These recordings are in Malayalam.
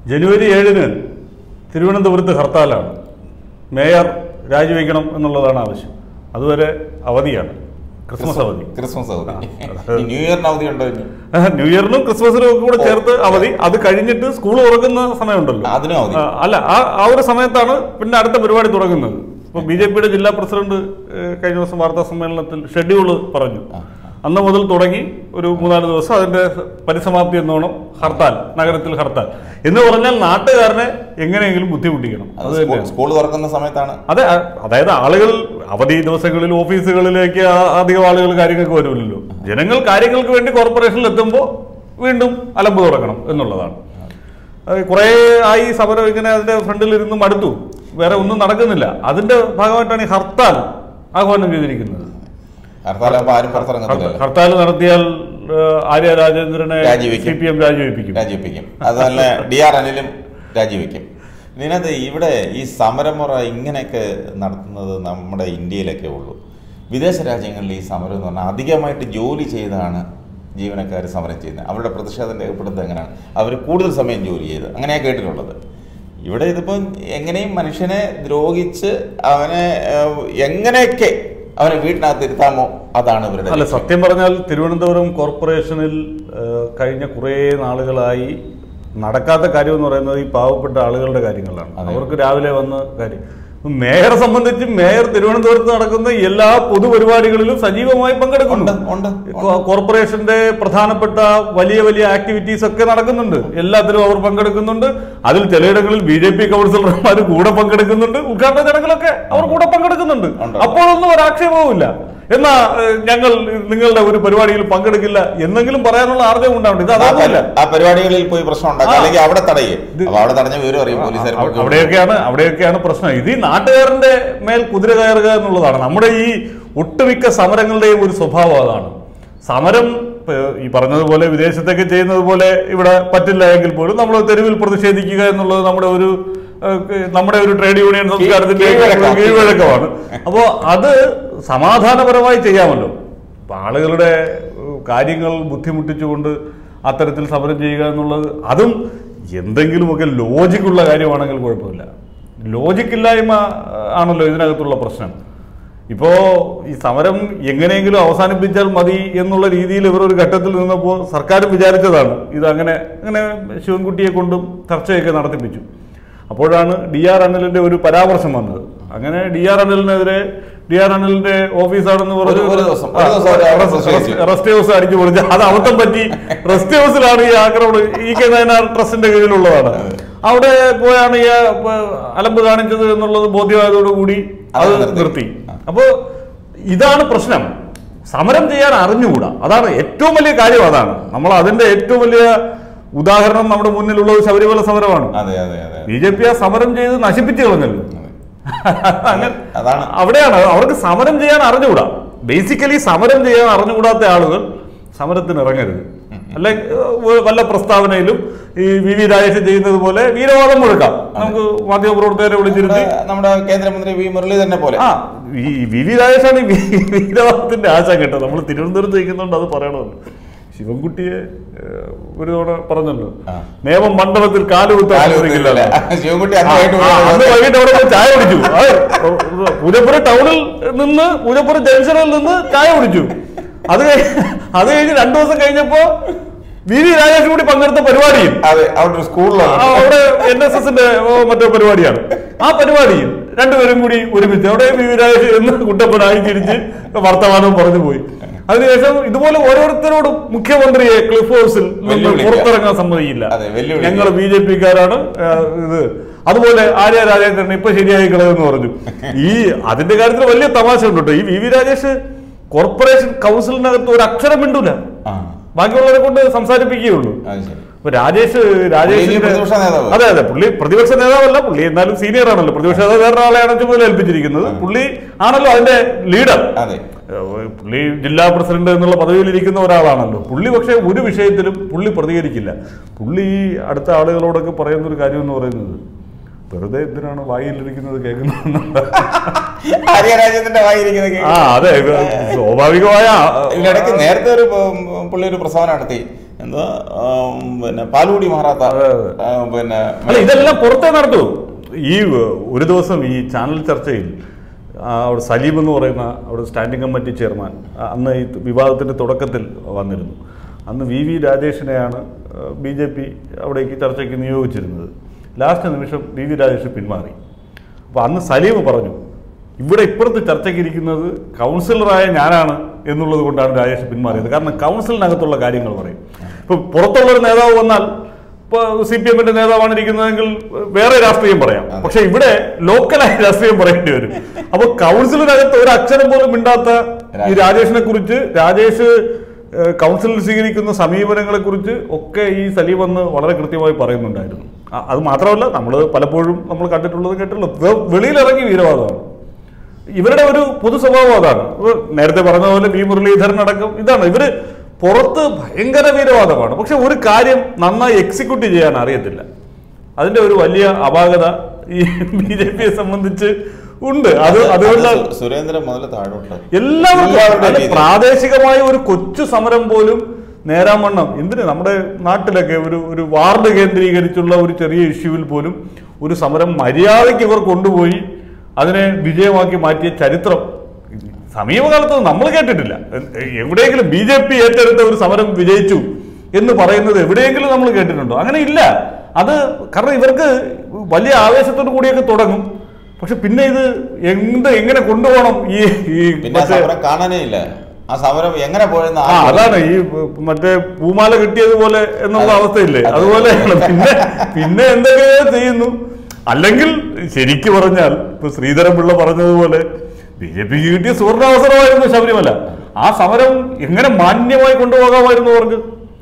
ജനുവരി ഏഴിന് തിരുവനന്തപുരത്ത് ഹർത്താലാണ് മേയർ രാജിവെക്കണം എന്നുള്ളതാണ് ആവശ്യം അതുവരെ അവധിയാണ് ക്രിസ്മസ് അവധി ക്രിസ്മസ് അവധി ഈ ന്യൂ ഇയറിന് അവധി ഉണ്ടോ ഇനി ന്യൂ ഇയറിനും ക്രിസ്മസിനും ഒക്കെ കൂടെ ചേർത്ത് അവധി അത് കഴിഞ്ഞിട്ട് സ്കൂൾ തുറക്കുന്ന സമയമുണ്ടല്ലോ അതിനും അവധി ആ, അല്ല ആ ആ ഒരു സമയത്താണ് പിന്നെ അടുത്ത പരിപാടി തുടങ്ങുന്നത് ഇപ്പൊ ബി ജെ പിയുടെ ജില്ലാ പ്രസിഡന്റ് ഏഹ്, കഴിഞ്ഞ ദിവസം വാർത്താ സമ്മേളനത്തിൽ ഷെഡ്യൂൾ പറഞ്ഞു അന്ന് മുതൽ തുടങ്ങി ഒരു മൂന്നാല് ദിവസം അതിന്റെ പരിസമാപ്തി എന്നോണം ഹർത്താൽ നഗരത്തിൽ ഹർത്താൽ എന്ന് പറഞ്ഞാൽ നാട്ടുകാരനെ എങ്ങനെയെങ്കിലും ബുദ്ധിമുട്ടിക്കണം അത് അത് സ്കൂൾ- തന്നെയാണ് സ്കൂൾ തുറക്കുന്ന സമയത്താണ് അതെ അ- അതായത് ആളുകൾ അവധി ദിവസങ്ങളിൽ ഓഫീസുകളിലേക്ക് ആ- അധികം ആളുകൾ കാര്യങ്ങൾക്ക് വരുമല്ലോ ജനങ്ങൾ കാര്യങ്ങൾക്ക് വേണ്ടി കോർപ്പറേഷനിൽ എത്തുമ്പോൾ വീണ്ടും അലമ്പ് തുറക്കണം എന്നുള്ളതാണ് അത് കുറേ ആയി സമരം ഇങ്ങനെ അതിന്റെ ഫ്രണ്ടിൽ ഇരുന്ന് മടുത്തു വേറെ ഒന്നും നടക്കുന്നില്ല അതിന്റെ ഭാഗമായിട്ടാണ് ഈ ഹർത്താൽ ആഹ്വാനം ചെയ്തിരിക്കുന്നത് ഹർത്താലാകുമ്പോൾ ആരും പുറത്തിറങ്ങത്തില്ലല്ലോ ഹർത്താൽ നടത്തിയാൽ ഏഹ്, ആര്യ രാജേന്ദ്രനെ രാജിവെക്കും. സി പി എം രാജിവെപ്പിക്കും രാജിവെപ്പിക്കും അതുപോലെ ഡി ആർ അനിലും രാജിവെക്കും ഇതിനകത്ത് ഇവിടെ ഈ സമരമുറ ഇങ്ങനെയൊക്കെ നടത്തുന്നത് നമ്മുടെ ഇന്ത്യയിലൊക്കെ ഉള്ളൂ വിദേശ രാജ്യങ്ങളിൽ ഈ സമരം എന്ന് പറഞ്ഞാൽ അധികമായിട്ട് ജോലി ചെയ്താണ് ജീവനക്കാർ സമരം ചെയ്യുന്നത് അവരുടെ പ്രതിഷേധം രേഖപ്പെടുത്തുന്നത് എങ്ങനെയാണ് അവർ കൂടുതൽ സമയം ജോലി ചെയ്ത് അങ്ങനെയാണ് കേട്ടിട്ടുള്ളത് ഇവിടെ ഇതിപ്പം എങ്ങനെയും മനുഷ്യനെ ദ്രോഹിച്ച് അവനെ ഏഹ്, എങ്ങനെയൊക്കെ അവനെ വീട്ടിനകത്ത് ഇരുത്താമോ അതാണ് ഇവരുടെ അല്ല ലക്ഷ്യം. സത്യം പറഞ്ഞാൽ തിരുവനന്തപുരം കോർപ്പറേഷനിൽ ഏഹ്, കഴിഞ്ഞ കുറേ നാളുകളായി നടക്കാത്ത കാര്യം എന്ന് പറയുന്നത് ഈ പാവപ്പെട്ട ആളുകളുടെ കാര്യങ്ങളാണ് അതെ. അവർക്ക് രാവിലെ വന്ന് കാര്യം ഇപ്പം മേയറെ സംബന്ധിച്ച് മേയർ തിരുവനന്തപുരത്ത് നടക്കുന്ന എല്ലാ പൊതുപരിപാടികളിലും സജീവമായി പങ്കെടുക്കുന്നുണ്ട് ഉണ്ട്, ഉണ്ട്, കോ- കോർപ്പറേഷന്റെ പ്രധാനപ്പെട്ട വലിയ വലിയ ആക്ടിവിറ്റീസ് ഒക്കെ നടക്കുന്നുണ്ട് എല്ലാത്തിലും അവർ പങ്കെടുക്കുന്നുണ്ട് അതിൽ ചിലയിടങ്ങളിൽ ബി ജെ പി കൗൺസിലർമാർ കൂടെ പങ്കെടുക്കുന്നുണ്ട് ഉദ്ഘാടന ചടങ്ങിലൊക്കെ അവർ കൂടെ പങ്കെടുക്കുന്നുണ്ട് ഉണ്ട്. അപ്പോഴൊന്നും ഒരു ആക്ഷേപവുമില്ല എന്നാ ഏഹ്, ഞങ്ങൾ നിങ്ങളുടെ ഒരു പരിപാടിയിൽ പങ്കെടുക്കില്ല എന്നെങ്കിലും പറയാനുള്ള ആർജവം ഉണ്ടാവുണ്ട് ഇത് ആ അതൊന്നുമില്ല പരി- ആ പരിപാടികളിൽ പോയി പ്രശ്നം ഉണ്ടാക്കുക ആ. അല്ലെങ്കിൽ അവിടെ തടയുക അപ്പൊ അവിടെ തടഞ്ഞ വിവരം അറിയും പോലീസുകാർ അവ- അവിടെയൊക്കെയാണ് അവിടെയൊക്കെയാണ് പ്രശ്നം ഇത് ഈ നാട്ടുകാരന്റെ മേൽ കുതിര കയറുക എന്നുള്ളതാണ് നമ്മുടെ ഈ ഒട്ടുമിക്ക സമരങ്ങളുടെയും ഒരു സ്വഭാവം അതാണ് സമരം ഇപ്പൊ ഈ പറഞ്ഞതുപോലെ വിദേശത്തൊക്കെ ചെയ്യുന്നത് പോലെ ഇവിടെ പറ്റില്ല എങ്കിൽ പോലും നമ്മൾ തെരുവിൽ പ്രതിഷേധിക്കുക എന്നുള്ളത് നമ്മുടെ ഒരു ഏഹ്, നമ്മുടെ ഒരു ട്രേഡ് യൂണിയൻ സംസ്കാരത്തിന്റെ കീഴ്വഴക്കം. കീഴ്വഴക്കമാണ് അപ്പോൾ അത് സമാധാനപരമായി ചെയ്യാമല്ലോ അപ്പൊ ആളുകളുടെ ഏഹ്, കാര്യങ്ങൾ ബുദ്ധിമുട്ടിച്ചുകൊണ്ട് അത്തരത്തിൽ സമരം ചെയ്യുക എന്നുള്ളത് അതും എന്തെങ്കിലുമൊക്കെ ലോജിക്കുള്ള കാര്യമാണെങ്കിൽ കുഴപ്പമില്ല ലോജിക്കില്ലായ്മ ഏഹ്, ആണല്ലോ ഇതിനകത്തുള്ള പ്രശ്നം ഇപ്പോ ഈ സമരം എങ്ങനെയെങ്കിലും അവസാനിപ്പിച്ചാൽ മതി എന്നുള്ള രീതിയിൽ ഇവർ ഒരു ഘട്ടത്തിൽ നിന്നപ്പോൾ സർക്കാരും വിചാരിച്ചതാണ് ഇത് അങ്ങനെ അങ്ങനെ ശിവൻകുട്ടിയെ കൊണ്ടും ചർച്ചയൊക്കെ നടത്തിപ്പിച്ചു അപ്പോഴാണ് ഡി ആർ അനിലിന്റെ ഒരു പരാമർശം വന്നത് അങ്ങനെ ഡി ആർ അനിലിനെതിരെ ഡി ആർ അനിലിന്റെ ഓഫീസാണെന്ന് ഒരു- ഒരു ദിവസം- ഒരു ദിവസം അവരെ അവിടെ പ്രതിഷേധിച്ചു. റെസ്റ്റ് ഹൗസ് അടിച്ചു പൊളിച്ച് അത് അബദ്ധം പറ്റി റെസ്റ്റ് ഹൗസിലാണ് ഈ ആക്രമണം ഇ കെ നയനാർ ട്രസ്റ്റിന്റെ കീഴിലുള്ളതാണ് അവിടെ പോയാണ് ഈ ആ, പ- അലമ്പ് കാണിച്ചത് എന്നുള്ളത് ബോധ്യമായതോടുകൂടി അത് അത് നിർത്തി. നിർത്തി അപ്പോ ഇതാണ് പ്രശ്നം സമരം ചെയ്യാൻ അറിഞ്ഞുകൂടാ അതാണ് ഏറ്റവും വലിയ കാര്യം അതാണ് നമ്മൾ അതിന്റെ ഏറ്റവും വലിയ ഉദാഹരണം നമ്മുടെ മുന്നിലുള്ളത് ശബരിമല സമരമാണ് അതെ അതെ അതെ ബി ജെ പി ആ സമരം ചെയ്ത് നശിപ്പിച്ചു കളഞ്ഞല്ലോ അങ്ങനെ അതാണ് അവിടെയാണ് അവർക്ക് സമരം ചെയ്യാൻ അറിഞ്ഞുകൂടാ ബേസിക്കലി സമരം ചെയ്യാൻ അറിഞ്ഞുകൂടാത്ത ആളുകൾ സമരത്തിന് ഇറങ്ങരുത് അല്ലെങ്കിൽ ഏഹ്, വല്ല പ്രസ്താവനയിലും ഈ വി വി രാജേഷ് ചെയ്യുന്നത് പോലെ വീരവാദം മുഴക്കാം നമുക്ക് മാധ്യമപ്രവർത്തകരെ വിളിച്ചിരുത്തി നമ്മുടെ- നമ്മുടെ കേന്ദ്രമന്ത്രി വി മുരളീധരനെ പോലെ ആ ഈ വി വി രാജേഷാണ് ഈ വി- വീരവാദത്തിന്റെ ആശ കേട്ടത് നമ്മൾ തിരുവനന്തപുരത്ത് നിൽക്കുന്നുണ്ട് അത് പറയണമല്ലോ ശിവൻകുട്ടിയെ ഏഹ്, ഒരു തവണ പറഞ്ഞല്ലോ ആ. നിയമം മണ്ഡലത്തിൽ കാലുകുത്താൻ അനുവദിക്കില്ല ശിവൻകുട്ടി ആ, അന്ന് വൈകിട്ട് ആ, അന്ന് പോയി. വൈകിട്ട് അവിടെ പോയി ചായ കുടിച്ചു അത് പൂജപ്പുര ടൗണിൽ നിന്ന് പൂജപ്പുര ജംഗ്ഷനിൽ നിന്ന് ചായ കുടിച്ചു അത് കഴി- അത് കഴിഞ്ഞ് രണ്ടു ദിവസം കഴിഞ്ഞപ്പോ വി വി രാജേഷ് കൂടി പങ്കെടുത്ത പരിപാടിയിൽ അതെ അവിടെ ഒരു സ്കൂളിലാണ് ആ, അവിടെ എൻ എസ് എസിന്റെ മറ്റേ പരിപാടിയാണ് ആ പരിപാടിയിൽ രണ്ടുപേരും കൂടി ഒരുമിച്ച് അവിടെ വി വി രാജേഷ് എന്ന് കുട്ടപ്പനായി തിരിച്ച് വർത്തമാനവും പറഞ്ഞു പോയി അതിനുശേഷം ഇതുപോലെ ഓരോരുത്തരോടും മുഖ്യമന്ത്രിയെ ക്ലിഫ് ഹൗസിൽ നിന്ന് വെല്ലുവിളിക്കുക. പുറത്തിറങ്ങാൻ സമ്മതിക്കില്ല അതെ, വെല്ലുവിളിക്കുക. ഞങ്ങൾ ബി ജെ പിക്കാരാണ് ഇത് അതുപോലെ ആര്യ രാജേന്ദ്രൻ ഇപ്പൊ ശരിയായി കളയെന്ന് പറഞ്ഞു ഈ അതിന്റെ കാര്യത്തിൽ വലിയ തമാശ ഉണ്ട് കേട്ടോ ഈ വി വി രാജേഷ് കോർപ്പറേഷൻ കൗൺസിലിനകത്ത് ഒരു അക്ഷരം മിണ്ടൂല ആ ബാക്കിയുള്ളവരെ കൊണ്ട് സംസാരിപ്പിക്കുകയുള്ളൂ അത് ശരി ഇപ്പൊ രാജേഷ് പുള്ളി രാജേഷിന്റെ പ്രതിപക്ഷ നേതാവ്. അതെ അതെ പുള്ളി പ്രതിപക്ഷ നേതാവല്ല പുള്ളി എന്നാലും സീനിയർ ആണല്ലോ പ്രതിപക്ഷ നേതാവ് വേറൊരാളെയാണ് ചുമതല ഏൽപ്പിച്ചിരിക്കുന്നത് പുള്ളി ആണല്ലോ അതിന്റെ ലീഡർ അതെ ഏഹ് പുള്ളി ജില്ലാ പ്രസിഡന്റ് എന്നുള്ള പദവിയിൽ ഇരിക്കുന്ന ഒരാളാണല്ലോ പുള്ളി പക്ഷേ ഒരു വിഷയത്തിലും പുള്ളി പ്രതികരിക്കില്ല പുള്ളി ഈ അടുത്ത ആളുകളോടൊക്കെ പറയുന്ന ഒരു കാര്യം എന്ന് പറയുന്നത് വെറുതെ എന്തിനാണ് വായിലിരിക്കുന്നത് കേൾക്കുന്നത് ആര്യ രാജ്യത്തിന്റെ വായിരിക്കുന്നത് ആ അതെ ഇത് സ്വാഭാവികമായ ഇതിനിടയ്ക്ക് നേരത്തെ ഒരു ഉം, പുള്ളി ഒരു പ്രസ്താവന നടത്തി എന്താ ആം, പിന്നെ പാലുകൂടി മാറാത്ത ആ, പിന്നെ അല്ല ഇതെല്ലാം പുറത്തേ നടത്തൂ ഈ ഒരു ദിവസം ഈ ചാനൽ ചർച്ചയിൽ ആ, അവിടെ സലീം എന്ന് പറയുന്ന അവിടെ സ്റ്റാൻഡിംഗ് കമ്മിറ്റി ചെയർമാൻ ആ, അന്ന് ഈ വിവാദത്തിന്റെ തുടക്കത്തിൽ വന്നിരുന്നു അന്ന് വി വി രാജേഷിനെയാണ് ബി ജെ പി അവിടേക്ക് ചർച്ചയ്ക്ക് നിയോഗിച്ചിരുന്നത് ലാസ്റ്റ് നിമിഷം വി വി രാജേഷ് പിന്മാറി അപ്പോൾ അന്ന് സലീം പറഞ്ഞു ഇവിടെ ഇപ്പുറത്ത് ചർച്ചയ്ക്ക് ഇരിക്കുന്നത് കൗൺസിലറായ ഞാനാണ് എന്നുള്ളത് കൊണ്ടാണ് രാജേഷ് പിന്മാറിയത് കാരണം കൗൺസിലിനകത്തുള്ള കാര്യങ്ങൾ പറയും ഇപ്പൊ പുറത്തുള്ള ഒരു നേതാവ് വന്നാൽ ഇപ്പൊ സി പി എമ്മിന്റെ നേതാവാണ് ഇരിക്കുന്നതെങ്കിൽ വേറെ രാഷ്ട്രീയം പറയാം പക്ഷെ ഇവിടെ ലോക്കലായ രാഷ്ട്രീയം പറയേണ്ടി വരും അപ്പൊ കൗൺസിലിനകത്ത് ഒരു അക്ഷരം പോലും മിണ്ടാത്ത ഈ രാജേഷിനെ കുറിച്ച് രാജേഷ് ഏഹ്, കൗൺസിലിൽ സ്വീകരിക്കുന്ന സമീപനങ്ങളെ കുറിച്ച് ഒക്കെ ഈ സലീം വന്ന് വളരെ കൃത്യമായി പറയുന്നുണ്ടായിരുന്നു അ- അത് മാത്രമല്ല നമ്മൾ പലപ്പോഴും നമ്മൾ കണ്ടിട്ടുള്ളത് കേട്ടുള്ളത് വെ- വെളിയിലിറങ്ങി വീരവാദമാണ് ഇവരുടെ ഒരു പൊതു സ്വഭാവം അതാണ് ഇപ്പൊ നേരത്തെ പറഞ്ഞ പോലെ വി മുരളീധരൻ അടക്കം ഇതാണ് ഇവര് പുറത്ത് ഭയങ്കര വീരവാദമാണ് പക്ഷെ ഒരു കാര്യം നന്നായി എക്സിക്യൂട്ട് ചെയ്യാൻ അറിയത്തില്ല അതിന്റെ ഒരു വലിയ അപാകത ഈ ബി ജെ പിയെ സംബന്ധിച്ച് ഉണ്ട് അത് അതുകൊണ്ട് അത് സു- സുരേന്ദ്രൻ മുതൽ താഴോട്ട് എല്ലാവർക്കും എല്ലാവരുടെയും അല്ല, രീതി. പ്രാദേശികമായ ഒരു കൊച്ചു സമരം പോലും നേരാമണ്ണം എന്തിന് നമ്മുടെ നാട്ടിലൊക്കെ ഒരു ഒരു വാർഡ് കേന്ദ്രീകരിച്ചുള്ള ഒരു ചെറിയ ഇഷ്യൂവിൽ പോലും ഒരു സമരം മര്യാദയ്ക്ക് ഇവർ കൊണ്ടുപോയി അതിനെ വിജയമാക്കി മാറ്റിയ ചരിത്രം സമീപകാലത്ത് നമ്മൾ കേട്ടിട്ടില്ല എ- എവിടെയെങ്കിലും ബി ജെ പി ഏറ്റെടുത്ത ഒരു സമരം വിജയിച്ചു എന്ന് പറയുന്നത് എവിടെയെങ്കിലും നമ്മൾ കേട്ടിട്ടുണ്ടോ അങ്ങനെ ഇല്ല അത് കാരണം ഇവർക്ക് വലിയ ആവേശത്തോടു കൂടിയൊക്കെ തുടങ്ങും പക്ഷെ പിന്നെ ഇത് എന്ത് എങ്ങനെ കൊണ്ടുപോകണം ഈ ഈ പിന്നെ ആ മറ്റേ- സമരം കാണാനേ ഇല്ല ആ സമരം എങ്ങനെ പോയെന്ന് ആ ആർക്കും അതാണ് ഈ മറ്റേ പൂമാല കിട്ടിയതുപോലെ എന്നുള്ള അതെ. അവസ്ഥയില്ലേ അതെ. അതുപോലെയാണ് പിന്നെ പിന്നെ എന്തൊക്കെയോ ചെയ്യുന്നു അല്ലെങ്കിൽ ശരിക്കു പറഞ്ഞാൽ ഇപ്പൊ ശ്രീധരൻപിള്ള പറഞ്ഞതുപോലെ ബി ജെ പിക്ക് കിട്ടിയ സുവർണാവസരമായിരുന്നു ശബരിമല ആ സമരം എങ്ങനെ മാന്യമായി കൊണ്ടുപോകാമായിരുന്നു അവർക്ക്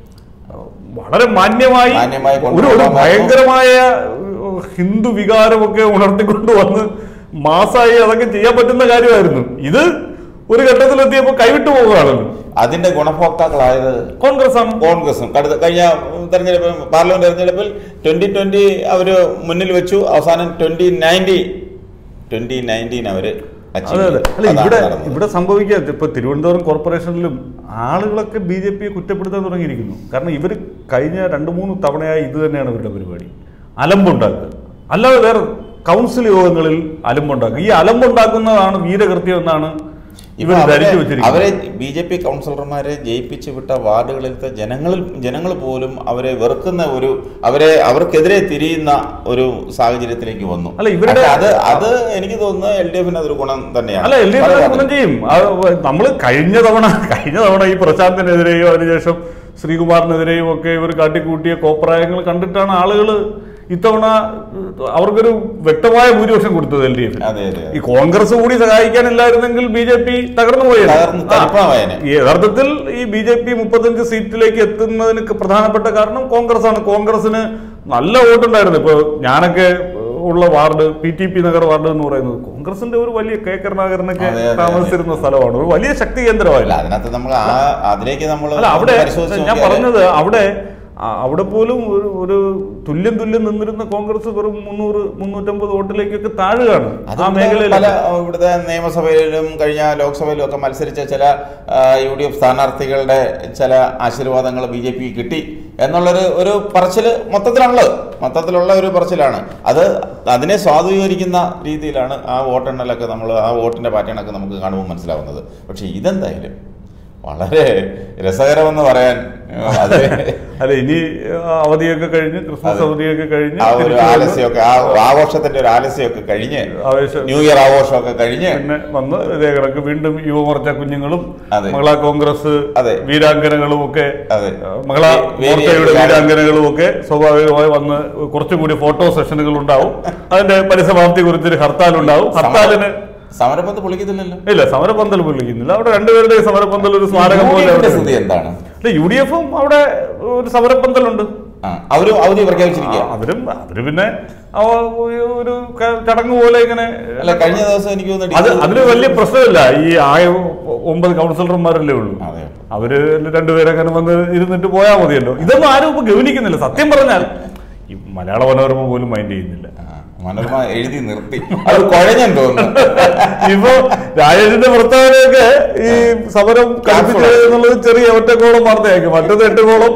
വളരെ മാന്യമായി മാന്യമായി ഒരു ഒരു കൊണ്ടുപോകാമായിരുന്നു. ഭയങ്കരമായ ഏഹ്, ഹിന്ദു വികാരമൊക്കെ ഉണർത്തിക്കൊണ്ട് വന്ന് മാസായി അതൊക്കെ ചെയ്യാൻ പറ്റുന്ന കാര്യമായിരുന്നു ഇത് ഒരു ഘട്ടത്തിലെത്തിയപ്പോൾ കൈവിട്ടു പോകുകയാണല്ലോ അതിന്റെ ഗുണഭോക്താക്കളായത് കോൺഗ്രസ് ആണ് കോൺഗ്രസും കടുത്ത കഴിഞ്ഞ തെരഞ്ഞെടുപ്പ് പാർലമെന്റ് തെരഞ്ഞെടുപ്പിൽ ട്വന്റി ട്വന്റി അവര് മുന്നിൽ വെച്ചു അവസാനം ട്വന്റി നയൻറ്റി ട്വന്റി നയൻറ്റീൻ അവര് achieve അതെ അതെ ചെയ്തു. അല്ല അതാണ് ഇവിടെ നടന്നത്. ഇവിടെ സംഭവിക്കുക ഇപ്പൊ തിരുവനന്തപുരം കോർപ്പറേഷനിലും ആളുകളൊക്കെ ബി ജെ പിയെ കുറ്റപ്പെടുത്താൻ തുടങ്ങിയിരിക്കുന്നു കാരണം ഇവർ കഴിഞ്ഞ രണ്ട് മൂന്ന് തവണയായി ഇത് തന്നെയാണ് ഇവരുടെ പരിപാടി അലമ്പുണ്ടാക്കുക അല്ലാതെ വേറെ കൗൺസിൽ യോഗങ്ങളിൽ അലമ്പുണ്ടാക്കുക ഈ അലമ്പുണ്ടാക്കുന്നതാണ് വീരകൃത്യം എന്നാണ് ഇപ്പൊ ഇവർ അവരെ- ധരിച്ചു വെച്ചിരിക്കുന്നത് അവരെ ബി ജെ പി കൗൺസിലർമാരെ ജയിപ്പിച്ചു വിട്ട വാർഡുകളിലത്തെ ജനങ്ങളിൽ ജനങ്ങൾ പോലും അവരെ വെറുക്കുന്ന ഒരു അവരെ അവർക്കെതിരെ തിരിയുന്ന ഒരു സാഹചര്യത്തിലേക്ക് വന്നു അല്ല, ഇവരുടെ- പക്ഷേ അത് അത് എനിക്ക് തോന്നുന്നു എൽ ഡി എഫിന് അതൊരു ഗുണം തന്നെയാണ് അല്ല എൽ ഡി പല എഫ് വാർഡിലും. ഗുണം ചെയ്യും നമ്മൾ കഴിഞ്ഞ തവണ കഴിഞ്ഞ തവണ ഈ പ്രശാന്തിനെതിരെയോ അതിനുശേഷം ശ്രീകുമാറിനെതിരെയും ഒക്കെ ഇവർ കാട്ടിക്കൂട്ടിയ കോപ്രായങ്ങൾ കണ്ടിട്ടാണ് ആളുകൾ ഇത്തവണ ഏഹ്, അവർക്കൊരു വ്യക്തമായ ഭൂരിപക്ഷം കൊടുത്തത് എൽ ഡി എഫ് അതെ അതെ ഈ കോൺഗ്രസ് കൂടി സഹായിക്കാനില്ലായിരുന്നെങ്കിൽ ബി ജെ പി തകർന്നു പോയത് തകർന്ന് തരിപ്പണമായേനെ. യഥാർത്ഥത്തിൽ ഈ ബി ജെ പി മുപ്പത്തഞ്ച് സീറ്റിലേക്ക് എത്തുന്നതിന് പ്രധാനപ്പെട്ട കാരണം കോൺഗ്രസ് ആണ് കോൺഗ്രസിന് നല്ല വോട്ടുണ്ടായിരുന്നു ഇപ്പൊ ഞാനൊക്കെ ഉള്ള ward P T P Nagar ward എന്ന് പറയുന്നത് കോൺഗ്രസിന്റെ ഒരു വലിയ കെ കരുണാകരനൊക്കെ അതെ, അതെ, താമസിച്ചിരുന്ന സ്ഥലമാണ് ഒരു വലിയ ശക്തി അല്ല കേന്ദ്രമായില്ല അതിനകത്ത് നമ്മൾ ആ അതിലേക്ക് നമ്മൾ അല്ല അവിടെ പരിശോധിച്ച് ഞാൻ നോക്കിയാല് പറഞ്ഞത് അവിടെ ആ, അവിടെ പോലും ഒരു ഒരു തുല്യം തുല്യം നിന്നിരുന്ന കോൺഗ്രസ് വെറും മുന്നൂറ് മുന്നൂറ്റമ്പത് വോട്ടിലേക്കൊക്കെ താഴുകയാണ് അത് ആ ഇവിടെ മേഖലയിൽ പല ഇവിടുത്തെ നിയമസഭയിലും കഴിഞ്ഞ ലോക്സഭയിലും ഒക്കെ മത്സരിച്ച ചില യു ഡി എഫ് സ്ഥാനാർത്ഥികളുടെ ചില ആശീർവാദങ്ങൾ ബി ജെ പി കിട്ടി എന്നുള്ളൊരു ഒരു പറച്ചിൽ മൊത്തത്തിലുള്ളത് മൊത്തത്തിലുള്ള ഒരു പറച്ചിലാണ് അത് അതിനെ സ്വാധീകരിക്കുന്ന രീതിയിലാണ് ആ വോട്ടെണ്ണലൊക്കെ നമ്മൾ ആ വോട്ടിന്റെ പാറ്റേണൊക്കെ നമുക്ക് കാണുമ്പോൾ മനസ്സിലാവുന്നത് പക്ഷേ ഇതെന്തായാലും വളരെ രസകരമെന്ന് പറയാൻ ഏഹ്, അത് അല്ല ഇനി ആ, അവധിയൊക്കെ കഴിഞ്ഞ് ക്രിസ്മസ് അതെ. അവധിയൊക്കെ കഴിഞ്ഞ് ആ ഒരു തിരിച്ച് വന്ന് ആലസ്യമൊക്കെ ആ ആഘോഷത്തിന്റെ ഒരു ആലസ്യമൊക്കെ കഴിഞ്ഞ് ആവേശം ന്യൂ ഇയർ ആഘോഷമൊക്കെ കഴിഞ്ഞ് പിന്നെ വന്ന് ഇതേ കണക്ക് വീണ്ടും യുവമോർച്ച കുഞ്ഞുങ്ങളും അതെ. മഹിളാ കോൺഗ്രസ് അതെ. വീരാങ്കനകളും ഒക്കെ അതെ. ആ, മഹിളാ വേ- മോർച്ചയുടെ വേദിയിൽ വീരാങ്കനകളും ഒക്കെ സ്വാഭാവികമായി വന്ന് കുറച്ചുകൂടി ഫോട്ടോ സെഷനുകൾ ഉണ്ടാവും അതിന്റെ പരിസമാപ്തി കുറിച്ചൊരു ഹർത്താൽ ഉണ്ടാവും ഹർത്താലിന് സമരപ്പത്ത് പൊളിക്കത്തില്ലല്ലോ ഇല്ല സമരപന്തൽ വിളിക്കുന്നില്ല അവിടെ രണ്ടുപേരുടെ സമരപന്തൽ ഒരു സ്മാരകം പോലെ യൂണിയന്റെ അവിടെ സ്ഥിതി എന്താണ് ഉണ്ട്. യു ഡി എഫും അവിടെ ഒരു സമരപന്തലുണ്ട് ആ, അവരും അവധി പ്രഖ്യാപിച്ചിരിക്കുക ആ, അവരും അവര് പിന്നെ അവ ഒരു ക- ചടങ്ങ് പോലെ ഇങ്ങനെ അല്ല കഴിഞ്ഞ ദിവസം എനിക്ക് തോന്നുന്നു അത് ഡി- അതിന് വലിയ പ്രശ്നമില്ല ഈ ആയ ഒമ്പത് കൗൺസിലർമാരല്ലേ ഉള്ളൂ അതെ. അവര് രണ്ടുപേരങ്ങനെ വന്ന് ഇരുന്നിട്ട് പോയാൽ മതിയല്ലോ ഇതൊന്നും ആരും ഇപ്പൊ ഗവനിക്കുന്നില്ല സത്യം പറഞ്ഞാൽ ഈ മലയാള മനോരമ പോലും മൈൻഡ് ചെയ്യുന്നില്ല ആ, മനോരമ എഴുതി നിർത്തി അത് കുഴഞ്ഞെന്ന് തോന്നുന്നു ഇപ്പൊ രാജേഷിന്റെ പ്രസ്താവനയൊക്കെ ഈ സമരം കടുപ്പിച്ചത് എന്നുള്ളത് ചെറിയ ഒറ്റക്കോളം വാർത്തയാക്കി മറ്റത് എട്ടുകോളം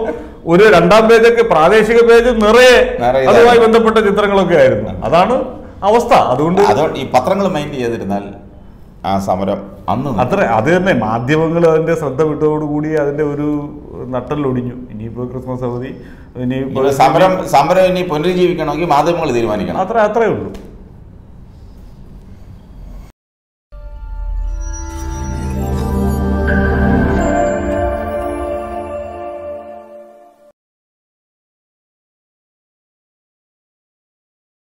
ഒരു രണ്ടാം പേജൊക്കെ പ്രാദേശിക പേജ് നിറയെ നിറയെ അതുമായി ബന്ധപ്പെട്ട ചിത്രങ്ങളൊക്കെ ആയിരുന്നു അതാണ് അവസ്ഥ അതുകൊണ്ട് അതുകൊണ്ട് ഈ പത്രങ്ങൾ മൈൻഡ് ചെയ്തിരുന്നാൽ ആ സമരം അന്ന് നിന്നു. അത്ര അത് തന്നെ മാധ്യമങ്ങൾ അതിന്റെ ശ്രദ്ധ വിട്ടതോടുകൂടി അതിന്റെ ഒരു നട്ടലൊടിഞ്ഞു ഇനിയിപ്പോ ക്രിസ്മസ് അവധി ഇനിയിപ്പോ ഇപ്പൊ സമരം സമരം ഇനി പുനരുജ്ജീവിക്കണമെങ്കിൽ മാധ്യമങ്ങൾ തീരുമാനിക്കണം അത്ര അത്രേ ഉള്ളൂ